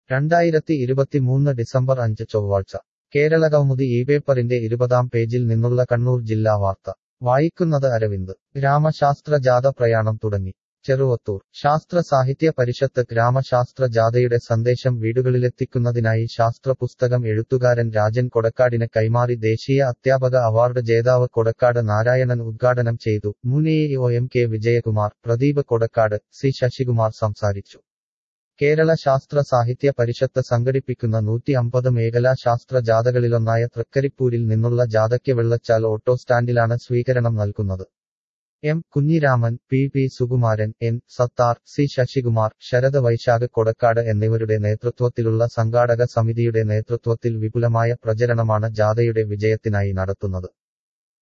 രണ്ടായിരത്തി ഇരുപത്തിമൂന്ന് ഡിസംബർ അഞ്ച് ചൊവ്വാഴ്ച കേരള കൗമുദി ഈ പേപ്പറിന്റെ ഇരുപതാം പേജിൽ നിന്നുള്ള കണ്ണൂർ ജില്ലാ വാർത്ത വായിക്കുന്നത് അരവിന്ദ് ഗ്രാമശാസ്ത്ര ജാഥ പ്രയാണം തുടങ്ങി ചെറുവത്തൂർ ശാസ്ത്ര സാഹിത്യ പരിഷത്ത് ഗ്രാമശാസ്ത്ര ജാഥയുടെ സന്ദേശം വീടുകളിലെത്തിക്കുന്നതിനായി ശാസ്ത്ര പുസ്തകം എഴുത്തുകാരൻ രാജൻ കൊടക്കാടിന് കൈമാറി ദേശീയ അധ്യാപക അവാർഡ് ജേതാവ് കൊടക്കാട് നാരായണൻ ഉദ്ഘാടനം ചെയ്തു മുൻ A O M K Vijayakumar Pradeep Kodakkad C Sasikumar സംസാരിച്ചു കേരള ശാസ്ത്ര സാഹിത്യ പരിഷത്ത് സംഘടിപ്പിക്കുന്ന നൂറ്റി അമ്പത് മേഖലാ ശാസ്ത്ര ജാഥകളിലൊന്നായ തൃക്കരിപ്പൂരിൽ നിന്നുള്ള ജാഥയ്ക്ക് വെള്ളച്ചാൽ ഓട്ടോ സ്റ്റാൻഡിലാണ് സ്വീകരണം നൽകുന്നത് M Kunhiraman P P Sukumaran N Sathar C Sasikumar Sarath Vaisakh Kodakkad എന്നിവരുടെ നേതൃത്വത്തിലുള്ള സംഘാടക സമിതിയുടെ നേതൃത്വത്തിൽ വിപുലമായ പ്രചരണമാണ് ജാഥയുടെ വിജയത്തിനായി നടത്തുന്നത്